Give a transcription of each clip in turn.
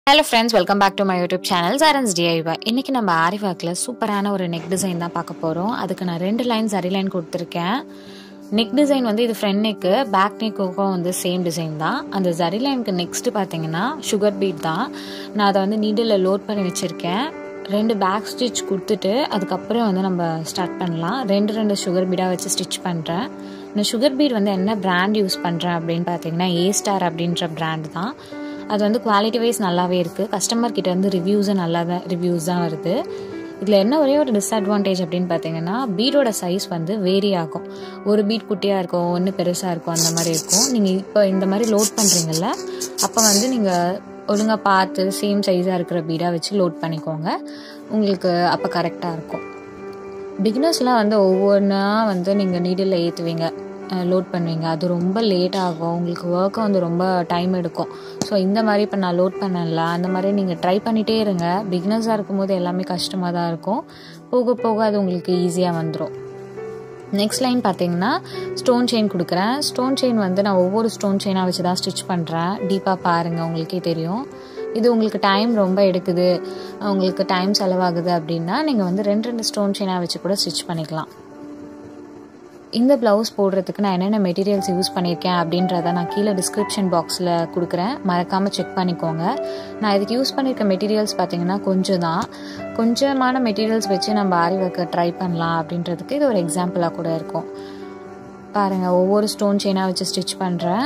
hello friends welcome back to my YouTube channel சாரன்ஸ் டிஐவா இன்றைக்கி நம்ம ஆரி ஒர்க்கில் சூப்பரான ஒரு நெக் டிசைன் தான் பார்க்க போகிறோம் அதுக்கு நான் ரெண்டு லைன் சரி லைன் கொடுத்துருக்கேன் நெக் டிசைன் வந்து இது ஃப்ரண்ட் நெக்கு பேக் நெக்குக்கும் வந்து சேம் டிசைன் தான் அந்த ஜரி லைனுக்கு நெக்ஸ்ட்டு பார்த்தீங்கன்னா சுகர் பீட் தான் நான் அதை வந்து நீடில் லோட் பண்ணி வச்சுருக்கேன் ரெண்டு பேக் ஸ்டிச் கொடுத்துட்டு அதுக்கப்புறம் வந்து நம்ம ஸ்டார்ட் பண்ணலாம் ரெண்டு ரெண்டு சுகர் பீடாக வச்சு ஸ்டிச் பண்ணுறேன் இந்த சுகர் பீட் வந்து என்ன பிராண்ட் யூஸ் பண்ணுறேன் அப்படின்னு பார்த்தீங்கன்னா ஏ ஸ்டார் அப்படின்ற பிராண்ட் தான் அது வந்து குவாலிட்டி வைஸ் நல்லாவே இருக்குது கஸ்டமர் கிட்ட வந்து ரிவ்யூஸும் நல்லா தான் ரிவ்யூஸ் தான் வருது இதில் என்ன ஒரே ஒரு டிஸ்அட்வான்டேஜ் அப்படின்னு பார்த்தீங்கன்னா பீடோட சைஸ் வந்து வேரி ஆகும் ஒரு பீட் குட்டியாக இருக்கும் ஒன்று பெருசாக இருக்கும் அந்த மாதிரி இருக்கும் நீங்கள் இப்போ இந்த மாதிரி லோட் பண்ணுறீங்கல்ல அப்போ வந்து நீங்கள் ஒழுங்காக பார்த்து சேம் சைஸாக இருக்கிற பீடாக வச்சு லோட் பண்ணிக்கோங்க உங்களுக்கு அப்போ கரெக்டாக இருக்கும் பிகினர்ஸ்லாம் வந்து ஒவ்வொன்றா வந்து நீங்கள் நீடில் ஏற்றுவீங்க லோட் பண்ணுவீங்க அது ரொம்ப லேட் ஆகும் உங்களுக்கு ஒர்க்கும் வந்து ரொம்ப டைம் எடுக்கும் ஸோ இந்த மாதிரி இப்போ நான் லோட் பண்ணல அந்த மாதிரி நீங்கள் ட்ரை பண்ணிகிட்டே இருங்க பிகினர்ஸாக இருக்கும்போது எல்லாமே கஷ்டமாக தான் இருக்கும் போக போக அது உங்களுக்கு ஈஸியாக வந்துடும் நெக்ஸ்ட் லைன் பார்த்தீங்கன்னா ஸ்டோன் செயின் கொடுக்குறேன் ஸ்டோன் செயின் வந்து நான் ஒவ்வொரு ஸ்டோன் செயினாக வச்சு தான் ஸ்டிச் பண்ணுறேன் டீப்பாக பாருங்கள் உங்களுக்கே தெரியும் இது உங்களுக்கு டைம் ரொம்ப எடுக்குது உங்களுக்கு டைம் செலவாகுது அப்படின்னா நீங்கள் வந்து ரெண்டு ரெண்டு ஸ்டோன் செயினாக வச்சு கூட ஸ்டிச் பண்ணிக்கலாம் இந்த ப்ளவுஸ் போடுறதுக்கு நான் என்னென்ன மெட்டீரியல்ஸ் யூஸ் பண்ணியிருக்கேன் அப்படின்றத நான் கீழே டிஸ்கிரிப்ஷன் பாக்ஸில் கொடுக்குறேன் மறக்காமல் செக் பண்ணிக்கோங்க நான் இதுக்கு யூஸ் பண்ணியிருக்க மெட்டீரியல்ஸ் பார்த்தீங்கன்னா கொஞ்சம் தான் கொஞ்சமான மெட்டீரியல்ஸ் வச்சு நம்ம ஆரி ஒர்க்கை ட்ரை பண்ணலாம் அப்படின்றதுக்கு இது ஒரு எக்ஸாம்பிளாக கூட இருக்கும் பாருங்கள் ஒவ்வொரு ஸ்டோன் செயினாக வச்சு ஸ்டிச் பண்ணுறேன்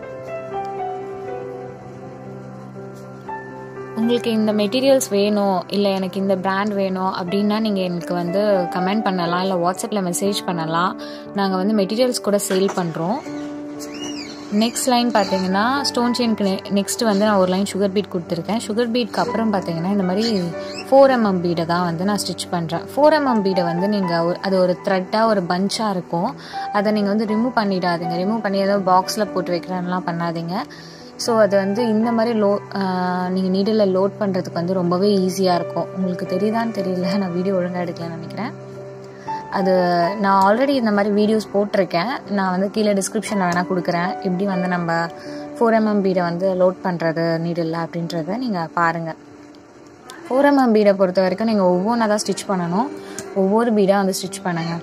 உங்களுக்கு இந்த மெட்டீரியல்ஸ் வேணும் இல்லை எனக்கு இந்த பிராண்ட் வேணும் அப்படின்னா நீங்கள் எனக்கு வந்து கமெண்ட் பண்ணலாம் இல்லை வாட்ஸ்அப்பில் மெசேஜ் பண்ணலாம் நாங்கள் வந்து மெட்டீரியல்ஸ் கூட சேல் பண்ணுறோம் நெக்ஸ்ட் லைன் பார்த்தீங்கன்னா ஸ்டோன் செயின்க்கு நெ நெக்ஸ்ட் வந்து நான் ஒரு லைன் சுகர் பீட் கொடுத்துருக்கேன் சுகர் பீட்க்கு அப்புறம் பார்த்தீங்கன்னா இந்த மாதிரி ஃபோர் எம்எம் பீடை தான் வந்து நான் ஸ்டிச் பண்ணுறேன் ஃபோர் எம்எம் பீடை வந்து நீங்கள் ஒரு அது ஒரு த்ரெட்டாக ஒரு பஞ்சாக இருக்கும் அதை நீங்கள் வந்து ரிமூவ் பண்ணிடாதீங்க ரிமூவ் பண்ணி ஏதோ பாக்ஸில் போட்டு வைக்கிறேன்லாம் பண்ணாதீங்க ஸோ அது வந்து இந்த மாதிரி லோ நீங்கள் நீடில் லோட் பண்ணுறதுக்கு வந்து ரொம்பவே ஈஸியாக இருக்கும் உங்களுக்கு தெரியுதான்னு தெரியல நான் வீடியோ ஒழுங்காக எடுக்கலன்னு நினைக்கிறேன் அது நான் ஆல்ரெடி இந்த மாதிரி வீடியோஸ் போட்டிருக்கேன் நான் வந்து கீழே டிஸ்கிரிப்ஷனில் வேணால் கொடுக்குறேன் எப்படி வந்து நம்ம ஃபோர் எம்எம் பீடை வந்து லோட் பண்ணுறது நீடில் அப்படின்றத நீங்கள் பாருங்கள் ஃபோர் எம்எம் பீடை பொறுத்த வரைக்கும் நீங்கள் ஒவ்வொன்றா தான் ஸ்டிச் பண்ணணும் ஒவ்வொரு பீடாக வந்து ஸ்டிச் பண்ணுங்கள்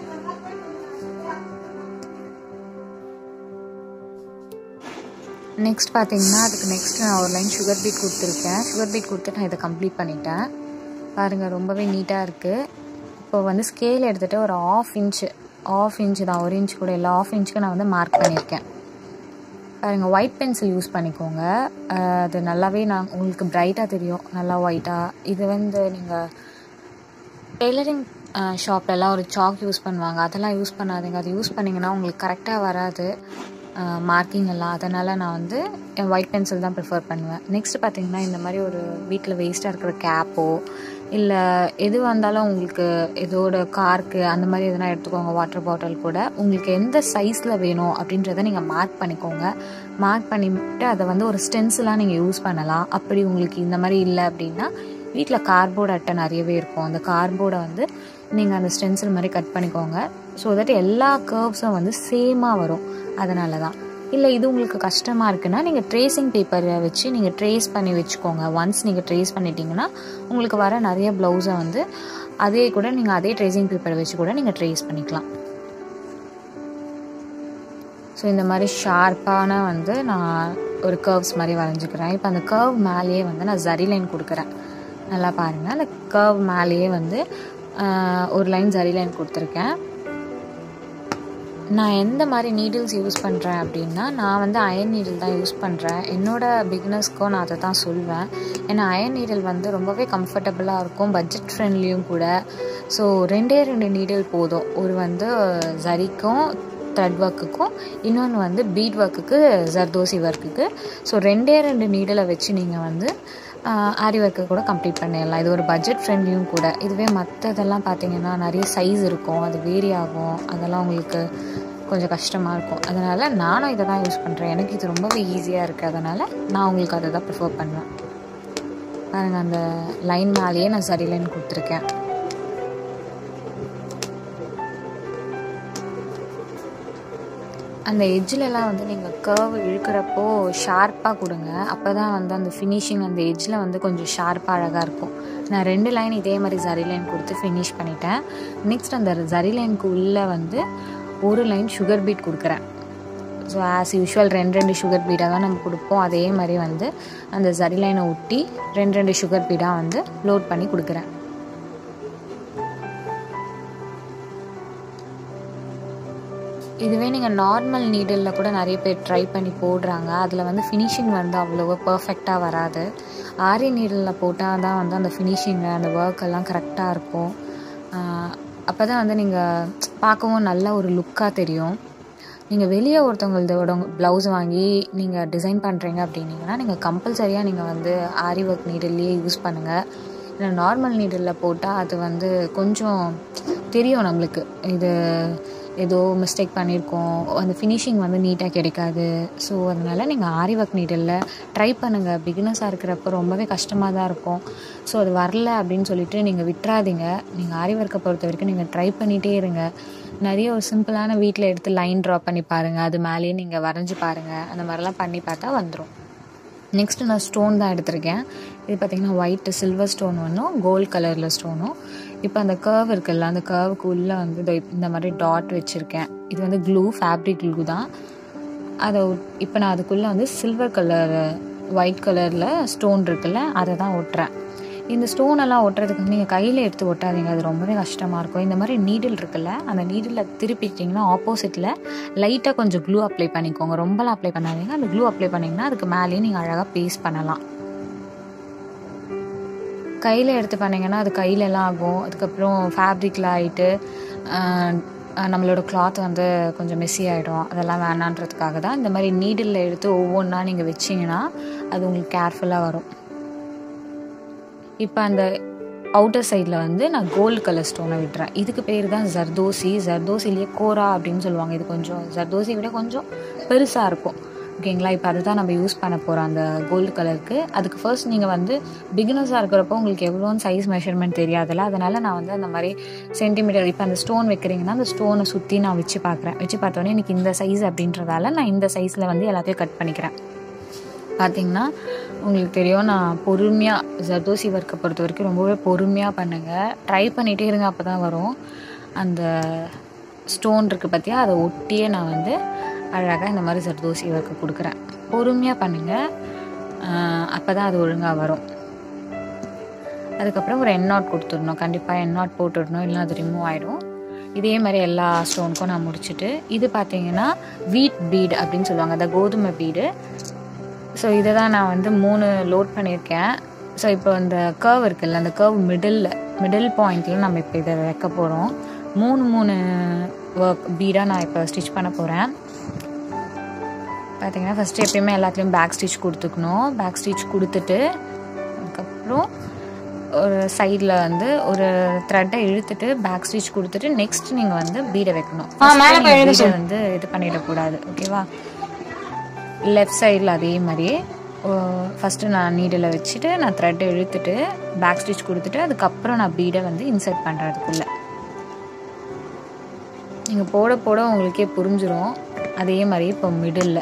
நெக்ஸ்ட் பார்த்தீங்கன்னா அதுக்கு நெக்ஸ்ட் நான் ஒரு லைன் சுகர் பீட் கொடுத்துருக்கேன் சுகர் பீட் கொடுத்துட்டு நான் இதை கம்ப்ளீட் பண்ணிட்டேன் பாருங்கள் ரொம்பவே நீட்டாக இருக்குது இப்போ வந்து ஸ்கேல் எடுத்துகிட்டு ஒரு ஆஃப் இன்ச்சு ஆஃப் இன்ச்சு தான் ஒரு இன்ச் கூட இல்லை ஆஃப் இன்ச்சுக்கு நான் வந்து மார்க் பண்ணியிருக்கேன் பாருங்கள் ஒயிட் பென்சில் யூஸ் பண்ணிக்கோங்க அது நல்லாவே நான் உங்களுக்கு பிரைட்டாக தெரியும் நல்லா ஒயிட்டாக இது வந்து நீங்கள் டெய்லரிங் ஷாப்லலாம் ஒரு சாக் யூஸ் பண்ணுவாங்க அதெல்லாம் யூஸ் பண்ணாதீங்க அது யூஸ் பண்ணிங்கன்னா உங்களுக்கு கரெக்டாக வராது மார்க்கிங் எல்லாம் அதனால் நான் வந்து என் ஒயிட் பென்சில் தான் ப்ரிஃபர் பண்ணுவேன் நெக்ஸ்ட் பார்த்திங்கன்னா இந்த மாதிரி ஒரு வீட்டில் வேஸ்ட்டாக இருக்கிற கேப்போ இல்லை எது வந்தாலும் உங்களுக்கு இதோட கார்க்கு அந்த மாதிரி எதனா எடுத்துக்கோங்க வாட்டர் பாட்டில் கூட உங்களுக்கு எந்த சைஸில் வேணும் அப்படின்றத நீங்கள் மார்க் பண்ணிக்கோங்க மார்க் பண்ணிவிட்டு அதை வந்து ஒரு ஸ்டென்சிலாக நீங்கள் யூஸ் பண்ணலாம் அப்படி உங்களுக்கு இந்த மாதிரி இல்லை அப்படின்னா வீட்டில் கார்போர்டு அட்டை நிறையவே இருக்கும் அந்த கார்போர்டை வந்து நீங்கள் அந்த ஸ்டென்சில் மாதிரி கட் பண்ணிக்கோங்க ஸோ தட் எல்லா கர்வ்ஸும் வந்து சேமாக வரும் அதனால தான் இல்லை இது உங்களுக்கு கஷ்டமாக இருக்குன்னா நீங்கள் ட்ரேசிங் பேப்பரை வச்சு நீங்கள் ட்ரேஸ் பண்ணி வச்சுக்கோங்க ஒன்ஸ் நீங்கள் ட்ரேஸ் பண்ணிட்டீங்கன்னா உங்களுக்கு வர நிறைய ப்ளவுஸை வந்து அதே கூட நீங்கள் அதே ட்ரேசிங் பேப்பரை வச்சு கூட நீங்கள் ட்ரேஸ் பண்ணிக்கலாம் ஸோ இந்த மாதிரி ஷார்ப்பான வந்து நான் ஒரு கர்வ்ஸ் மாதிரி வரைஞ்சிக்கிறேன் இப்போ அந்த கர்வ் மேலேயே வந்து நான் ஜரி லைன் கொடுக்குறேன் நல்லா பாருங்கள் அந்த கர்வ் மேலேயே வந்து ஒரு லைன் ஜரி லைன் கொடுத்துருக்கேன் நான் எந்த மாதிரி நீடில்ஸ் யூஸ் பண்ணுறேன் அப்படின்னா நான் வந்து அயன் நீடில் தான் யூஸ் பண்ணுறேன் என்னோடய பிகினர்ஸ்க்கும் நான் அதை தான் சொல்வேன் ஏன்னா அயன் நீடில் வந்து ரொம்பவே கம்ஃபர்டபுளாக இருக்கும் பட்ஜெட் ஃப்ரெண்ட்லியும் கூட ஸோ ரெண்டே ரெண்டு நீடில் போதும் ஒரு வந்து ஜரிக்கும் த்ரெட் ஒர்க்குக்கும் இன்னொன்று வந்து பீட் ஒர்க்குக்கு ஜர்தோசி ஒர்க்குக்கு ஸோ ரெண்டே ரெண்டு நீடலை வச்சு நீங்கள் வந்து ஆரி ஒர்க்கை கூட கம்ப்ளீட் பண்ணிடலாம் இது ஒரு பட்ஜெட் ஃப்ரெண்ட்லியும் கூட இதுவே மற்ற இதெல்லாம் பார்த்தீங்கன்னா நிறைய சைஸ் இருக்கும் அது வேரி ஆகும் அதெல்லாம் உங்களுக்கு கொஞ்சம் கஷ்டமாக இருக்கும் அதனால் நானும் இதை தான் யூஸ் பண்ணுறேன் எனக்கு இது ரொம்பவே ஈஸியாக இருக்குது அதனால் நான் உங்களுக்கு அதை தான் ப்ரிஃபர் பண்ணுவேன் பாருங்கள் அந்த லைன் மேலேயே நான் சரி லைன் கொடுத்துருக்கேன் அந்த எட்ஜிலலாம் வந்து நீங்கள் கர்வ் இழுக்கிறப்போ ஷார்ப்பாக கொடுங்க அப்போ தான் வந்து அந்த ஃபினிஷிங் அந்த எட்ஜில் வந்து கொஞ்சம் ஷார்ப்பாக அழகாக இருக்கும் நான் ரெண்டு லைன் இதே மாதிரி ஜரி லைன் கொடுத்து ஃபினிஷ் பண்ணிட்டேன் நெக்ஸ்ட் அந்த ஜரி லைனுக்கு உள்ளே வந்து ஒரு லைன் சுகர் பீட் கொடுக்குறேன் ஸோ ஆஸ் யூஷுவல் ரெண்டு ரெண்டு சுகர் பீடாக தான் நம்ம கொடுப்போம் அதே மாதிரி வந்து அந்த ஜரி லைனை ஒட்டி ரெண்டு ரெண்டு சுகர் பீடாக வந்து லோட் பண்ணி கொடுக்குறேன் இதுவே நீங்கள் நார்மல் நீடிலில் கூட நிறைய பேர் ட்ரை பண்ணி போடுறாங்க அதில் வந்து ஃபினிஷிங் வந்து அவ்வளோவா பர்ஃபெக்டாக வராது ஆரி நீடிலில் போட்டால் தான் வந்து அந்த ஃபினிஷிங்கு அந்த ஒர்க் எல்லாம் கரெக்டாக இருக்கும் அப்போ தான் வந்து நீங்கள் பார்க்கவும் நல்ல ஒரு லுக்காக தெரியும் நீங்கள் வெளியே ஒருத்தவங்களதோட ப்ளவுஸ் வாங்கி நீங்கள் டிசைன் பண்ணுறீங்க அப்படின்னீங்கன்னா நீங்கள் கம்பல்சரியாக நீங்கள் வந்து ஆரி ஒர்க் நீடில்லையே யூஸ் பண்ணுங்கள் ஏன்னா நார்மல் நீடிலில் போட்டால் அது வந்து கொஞ்சம் தெரியும் நம்மளுக்கு இது ஏதோ மிஸ்டேக் பண்ணியிருக்கோம் அந்த ஃபினிஷிங் வந்து நீட்டாக கிடைக்காது ஸோ அதனால் நீங்கள் ஆரி ஒர்க் நீடிலில் ட்ரை பண்ணுங்கள் பிகினஸாக இருக்கிறப்ப ரொம்பவே கஷ்டமாக தான் இருக்கும் ஸோ அது வரல அப்படின்னு சொல்லிட்டு நீங்கள் விட்டுறாதீங்க நீங்கள் ஆரி ஒர்க்கை பொறுத்த வரைக்கும் நீங்கள் ட்ரை பண்ணிகிட்டே இருங்க நிறைய ஒரு சிம்பிளான வீட்டில் எடுத்து லைன் ட்ரா பண்ணி பாருங்கள் அது மேலேயே நீங்கள் வரைஞ்சி பாருங்கள் அந்த மாதிரிலாம் பண்ணி பார்த்தா வந்துடும் நெக்ஸ்ட்டு நான் ஸ்டோன் தான் எடுத்திருக்கேன் இது பார்த்திங்கன்னா ஒயிட்டு சில்வர் ஸ்டோன் ஒன்றும் கோல்ட் கலரில் ஸ்டோனும் இப்போ அந்த கர்வ் இருக்குல்ல அந்த கர்வுக்கு உள்ளே வந்து இதோ இந்த மாதிரி டாட் வச்சுருக்கேன் இது வந்து க்ளூ ஃபேப்ரிக் க்ளூ தான் அதை இப்போ நான் அதுக்குள்ளே வந்து சில்வர் கலர் ஒயிட் கலரில் ஸ்டோன் இருக்குல்ல அதை தான் ஒட்டுறேன் இந்த ஸ்டோன் எல்லாம் ஒட்டுறதுக்கு வந்து நீங்கள் கையில் எடுத்து ஒட்டாதீங்க அது ரொம்பவே கஷ்டமாக இருக்கும் இந்த மாதிரி நீடில் இருக்குல்ல அந்த நீடில் திருப்பிட்டிங்கன்னா ஆப்போசிட்டில் லைட்டாக கொஞ்சம் க்ளூ அப்ளை பண்ணிக்கோங்க ரொம்பலாம் அப்ளை பண்ணாதீங்க அந்த க்ளூ அப்ளை பண்ணிங்கன்னா அதுக்கு மேலேயே நீங்கள் அழகாக பேஸ்ட் பண்ணலாம் கையில் எடுத்து பண்ணிங்கன்னா அது கையிலலாம் ஆகும் அதுக்கப்புறம் ஃபேப்ரிக்கில் ஆகிட்டு நம்மளோட கிளாத் வந்து கொஞ்சம் மெஸ்ஸி ஆகிடும் அதெல்லாம் வேணான்றதுக்காக தான் இந்த மாதிரி நீடில் எடுத்து ஒவ்வொன்றா நீங்கள் வச்சிங்கன்னா அது உங்களுக்கு கேர்ஃபுல்லாக வரும் இப்போ அந்த அவுட்டர் சைடில் வந்து நான் கோல்டு கலர் ஸ்டோனை விட்டுறேன் இதுக்கு பேர் தான் ஜர்தோசி ஜர்தோசிலேயே கோரா அப்படின்னு சொல்லுவாங்க இது கொஞ்சம் ஜர்தோசியை விட கொஞ்சம் பெருசாக இருக்கும் ஓகேங்களா இப்போ அதை தான் நம்ம யூஸ் பண்ண போகிறோம் அந்த கோல்டு கலருக்கு அதுக்கு ஃபர்ஸ்ட் நீங்கள் வந்து பிகினர்ஸாக இருக்கிறப்போ உங்களுக்கு எவ்வளோன்னு சைஸ் மெஷர்மெண்ட் தெரியாதுல்ல அதனால் நான் வந்து அந்த மாதிரி சென்டிமீட்டர் இப்போ அந்த ஸ்டோன் வைக்கிறீங்கன்னா அந்த ஸ்டோனை சுற்றி நான் வச்சு பார்க்குறேன் வச்சு பார்த்தோன்னே எனக்கு இந்த சைஸ் அப்படின்றதால நான் இந்த சைஸில் வந்து எல்லாத்தையும் கட் பண்ணிக்கிறேன் பார்த்திங்கன்னா உங்களுக்கு தெரியும் நான் பொறுமையாக ஜர்தோசி ஒர்க்கை பொறுத்த வரைக்கும் ரொம்பவே பொறுமையாக பண்ணுங்கள் ட்ரை பண்ணிகிட்டே இருங்க அப்போ தான் வரும் அந்த ஸ்டோன் இருக்குது பார்த்தியா அதை ஒட்டியே நான் வந்து அழகாக இந்த மாதிரி ஜர்தோசி ஒர்க்கு கொடுக்குறேன் பொறுமையாக பண்ணுங்கள் அப்போ தான் அது ஒழுங்காக வரும் அதுக்கப்புறம் ஒரு என் நாட் கொடுத்துடணும் கண்டிப்பாக என் நாட் போட்டுடணும் இல்லைனா அது ரிமூவ் ஆகிடும் இதே மாதிரி எல்லா ஸ்டோனுக்கும் நான் முடிச்சுட்டு இது பார்த்தீங்கன்னா வீட் பீடு அப்படின்னு சொல்லுவாங்க அந்த கோதுமை பீடு ஸோ இதை தான் நான் வந்து மூணு லோட் பண்ணியிருக்கேன் ஸோ இப்போ இந்த கர்வ் இருக்குல்ல அந்த கர்வ் மிடில் மிடில் பாயிண்டில் நம்ம இப்போ இதை வைக்க போகிறோம் மூணு மூணு ஒர்க் பீடாக நான் இப்போ ஸ்டிச் பண்ண போகிறேன் பார்த்தீங்கன்னா ஃபஸ்ட்டு எப்பயுமே எல்லாத்துலேயும் பேக் ஸ்டிச் கொடுத்துக்கணும் பேக் ஸ்டிச் கொடுத்துட்டு அதுக்கப்புறம் ஒரு சைடில் வந்து ஒரு த்ரெட்டை இழுத்துட்டு பேக் ஸ்டிச் கொடுத்துட்டு நெக்ஸ்ட் நீங்கள் வந்து பீடை வைக்கணும் பீடை வந்து இது பண்ணிடக்கூடாது ஓகேவா லெஃப்ட் சைடில் அதே மாதிரியே ஃபஸ்ட்டு நான் நீடில் வச்சுட்டு நான் த்ரெட்டை இழுத்துட்டு பேக் ஸ்டிச் கொடுத்துட்டு அதுக்கப்புறம் நான் பீடை வந்து இன்சர்ட் பண்ணுறதுக்குள்ளே நீங்கள் போட போட உங்களுக்கே புரிஞ்சிடும் அதே மாதிரி இப்போ மிடில்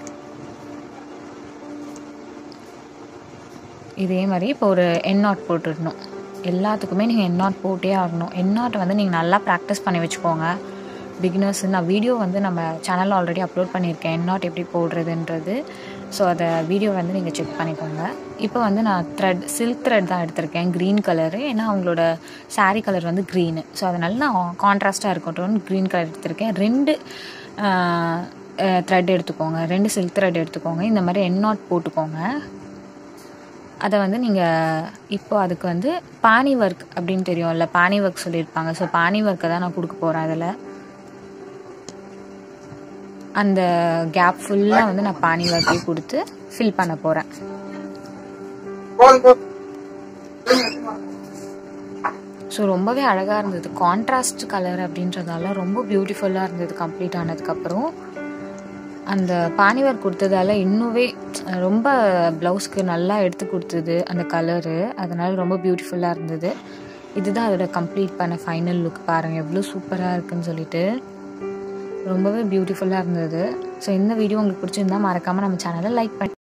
இதே மாதிரி இப்போ ஒரு என் நாட் போட்டுடணும் எல்லாத்துக்குமே நீங்கள் என் நாட் போட்டே ஆகணும் என் நாட் வந்து நீங்கள் நல்லா ப்ராக்டிஸ் பண்ணி வச்சுக்கோங்க பிகினர்ஸ் நான் வீடியோ வந்து நம்ம சேனலில் ஆல்ரெடி அப்லோட் பண்ணியிருக்கேன் என் நாட் எப்படி போடுறதுன்றது ஸோ அதை வீடியோ வந்து நீங்கள் செக் பண்ணிக்கோங்க இப்போ வந்து நான் த்ரெட் சில்க் த்ரெட் தான் எடுத்திருக்கேன் க்ரீன் கலரு ஏன்னா அவங்களோட சாரீ கலர் வந்து க்ரீனு ஸோ அதனால நான் கான்ட்ராஸ்ட்டாக இருக்கட்டும் க்ரீன் கலர் எடுத்திருக்கேன் ரெண்டு த்ரெட் எடுத்துக்கோங்க ரெண்டு சில்க் த்ரெட் எடுத்துக்கோங்க இந்த மாதிரி என் நாட் போட்டுக்கோங்க அதை வந்து நீங்கள் இப்போ அதுக்கு வந்து பானி ஒர்க் அப்படின்னு தெரியும்ல பானி ஒர்க் சொல்லியிருப்பாங்க ஸோ பானி ஒர்க்கை தான் நான் கொடுக்க போகிறேன் அதில் அந்த கேப் ஃபுல்லாக வந்து நான் பானி ஒர்க்கே கொடுத்து ஃபில் பண்ண போகிறேன் ஸோ ரொம்பவே அழகாக இருந்தது கான்ட்ராஸ்ட் கலர் அப்படின்றதால ரொம்ப பியூட்டிஃபுல்லாக இருந்தது கம்ப்ளீட் ஆனதுக்கப்புறம் அந்த பானிவர் கொடுத்ததால இன்னுமே ரொம்ப ப்ளவுஸ்க்கு நல்லா எடுத்து கொடுத்தது அந்த கலரு அதனால் ரொம்ப பியூட்டிஃபுல்லாக இருந்தது இதுதான் அதோட கம்ப்ளீட் பண்ண ஃபைனல் லுக் பாருங்கள் எவ்வளோ சூப்பராக இருக்குன்னு சொல்லிட்டு ரொம்பவே பியூட்டிஃபுல்லாக இருந்தது ஸோ இந்த வீடியோ உங்களுக்கு பிடிச்சிருந்தா மறக்காமல் நம்ம சேனலை லைக் பண்ணி